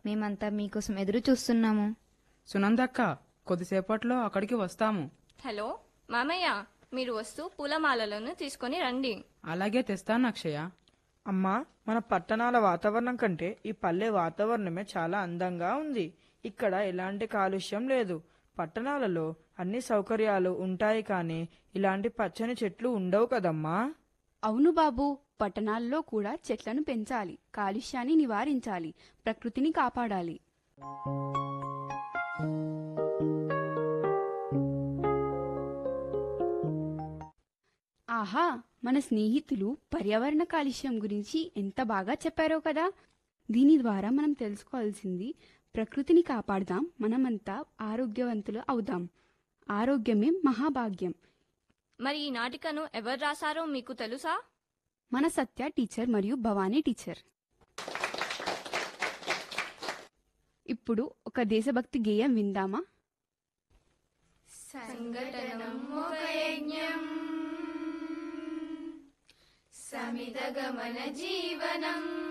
మేమంతా మీకోసం ఎదురు చూస్తున్నాము సునందక్క కొద్దిసేపట్లో అక్కడికి వస్తాము హలో మామయ్య మీరు వస్తూ పూలమాలలను తీసుకొని రండి అలాగే తెస్తాను అక్షయ అమ్మా మన పట్టణాల వాతావరణం కంటే ఈ పల్లె వాతావరణమే చాలా అందంగా ఉంది ఇక్కడ ఎలాంటి కాలుష్యం లేదు పట్టణాలలో అన్ని సౌకర్యాలు ఉంటాయి కానీ ఇలాంటి పచ్చని చెట్లు ఉండవు కదమ్మా అవును బాబు పట్టణాల్లో కూడా చెట్లను పెంచాలి కాలుష్యాన్ని నివారించాలి ప్రకృతిని కాపాడాలి ఆహా మన స్నేహితులు పర్యావరణ కాలుష్యం గురించి ఎంత బాగా చెప్పారో కదా దీని ద్వారా మనం తెలుసుకోవాల్సింది ప్రకృతిని కాపాడదాం మనమంతా ఆరోగ్యవంతులు అవుదాం ఆరోగ్యమే మహాభాగ్యం మరి ఈ నాటికను ఎవరు రాశారో మీకు తెలుసా మన సత్య టీచర్ మరియు భవానీ టీచర్ ఇప్పుడు ఒక దేశభక్తి గేయం విందామా సమిదగమన జీవనం